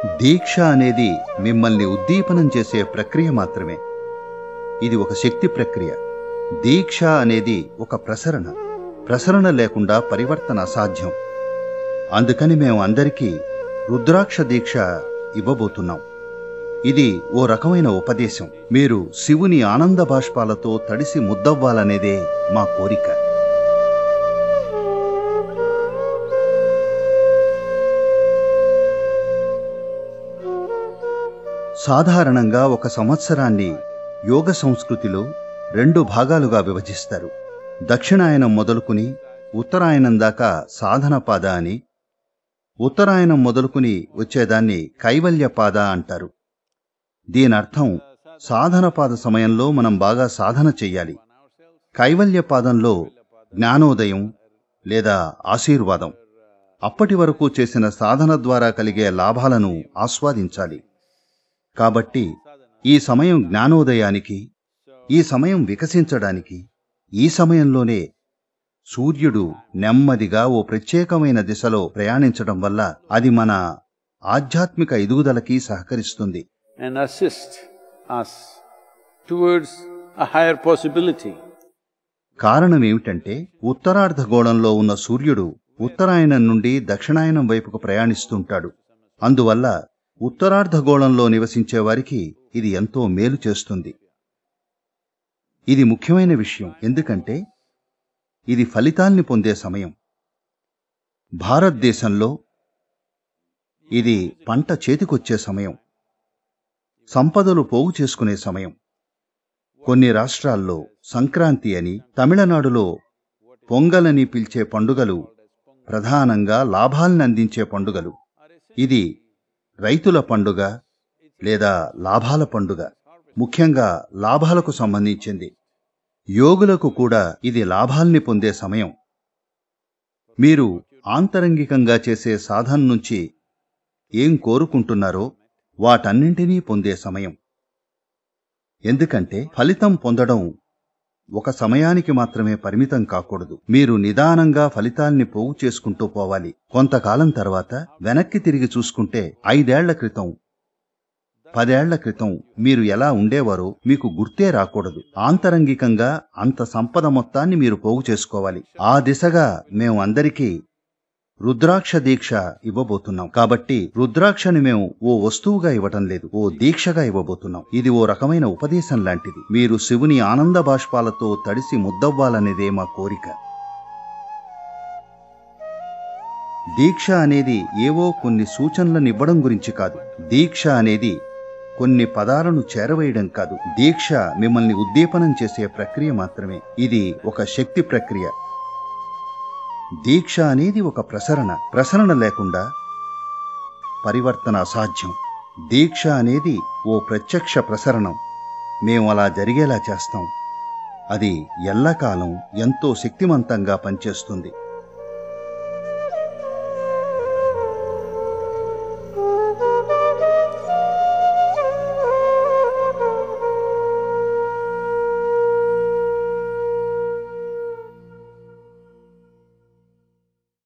దీక్ష అనేది మిమ్మల్ని ఉద్దీపనం చేసే ప్రక్రియ మాత్రమే ఇది ఒక శక్తి ప్రక్రియ దీక్ష అనేది ఒక ప్రసరణ ప్రసరణ లేకుండా పరివర్తన అసాధ్యం అందుకని మేము అందరికీ రుద్రాక్ష దీక్ష ఇవ్వబోతున్నాం ఇది ఓ రకమైన ఉపదేశం మీరు శివుని ఆనంద బాష్పాలతో తడిసి ముద్దవ్వాలనేదే మా కోరిక సాధారణంగా ఒక సంవత్సరాన్ని యోగ సంస్కృతిలో రెండు భాగాలుగా విభజిస్తారు దక్షిణాయనం మొదలుకుని ఉత్తరాయణం దాకా సాధన పాద అని ఉత్తరాయణం మొదలుకుని వచ్చేదాన్ని కైవల్య పాద అంటారు దీనర్థం సాధన పాద సమయంలో మనం బాగా సాధన చెయ్యాలి కైవల్య పాదంలో జ్ఞానోదయం లేదా ఆశీర్వాదం అప్పటి వరకు చేసిన సాధన ద్వారా కలిగే లాభాలను ఆస్వాదించాలి కాబట్టి ఈ సమయం జ్ఞానోదయానికి ఈ సమయం వికసించడానికి ఈ సమయంలోనే సూర్యుడు నెమ్మదిగా ఓ ప్రత్యేకమైన దిశలో ప్రయాణించడం వల్ల అది మన ఆధ్యాత్మిక ఎదుగుదలకి సహకరిస్తుంది and assist us towards a higher possibility. కారణం ఏమిటంటే ఉత్తరార్ధగోళంలో ఉన్న సూర్యుడు ఉత్తరాయణం నుండి దక్షిణాయనం వైపుకు ప్రయాణిస్తుంటాడు అందువల్ల ఉత్తరార్ధగోళంలో నివసించే వారికి ఇది ఎంతో మేలు చేస్తుంది ఇది ముఖ్యమైన విషయం ఎందుకంటే ఇది ఫలితాల్ని పొందే సమయం భారతదేశంలో ఇది పంట చేతికొచ్చే సమయం సంపదలు పోగు చేసుకునే సమయం కొన్ని రాష్ట్రాల్లో సంక్రాంతి అని తమిళనాడులో పొంగలని పిలిచే పండుగలు ప్రధానంగా లాభాల్ని అందించే పండుగలు ఇది రైతుల పండుగ లేదా లాభాల పండుగ ముఖ్యంగా లాభాలకు సంబంధించింది యోగులకు కూడా ఇది లాభాల్ని పొందే సమయం మీరు ఆంతరంగికంగా చేసే సాధన నుంచి ఏం కోరుకుంటున్నారో వాటన్నింటినీ పొందే సమయం ఎందుకంటే ఫలితం పొందడం ఒక సమయానికి మాత్రమే పరిమితం కాకూడదు మీరు నిదానంగా ఫలితాల్ని పోగు చేసుకుంటూ పోవాలి కొంతకాలం తర్వాత వెనక్కి తిరిగి చూసుకుంటే ఐదేళ్ల క్రితం పదేళ్ల క్రితం మీరు ఎలా ఉండేవారో మీకు గుర్తే రాకూడదు ఆంతరంగికంగా అంత సంపద మొత్తాన్ని మీరు పోగు చేసుకోవాలి ఆ దిశగా మేము అందరికీ రుద్రాక్ష దీక్ష ఇవ్వబోతున్నాం కాబట్టి రుద్రాక్షని మేము ఓ వస్తువుగా ఇవ్వటం లేదు ఓ దీక్షగా ఇవ్వబోతున్నాం ఇది ఓ రకమైన ఉపదేశం లాంటిది మీరు శివుని ఆనంద బాష్పాలతో తడిసి ముద్దవ్వాలనేదే మా కోరిక దీక్ష అనేది ఏవో కొన్ని సూచనలను ఇవ్వడం గురించి కాదు దీక్ష అనేది కొన్ని పదాలను చేరవేయడం కాదు దీక్ష మిమ్మల్ని ఉద్దీపనం చేసే ప్రక్రియ మాత్రమే ఇది ఒక శక్తి ప్రక్రియ దీక్ష అనేది ఒక ప్రసరణ ప్రసరణ లేకుండా పరివర్తన అసాధ్యం దీక్ష అనేది ఓ ప్రత్యక్ష ప్రసరణం మేము అలా జరిగేలా చేస్తాం అది ఎల్లకాలం ఎంతో శక్తిమంతంగా పనిచేస్తుంది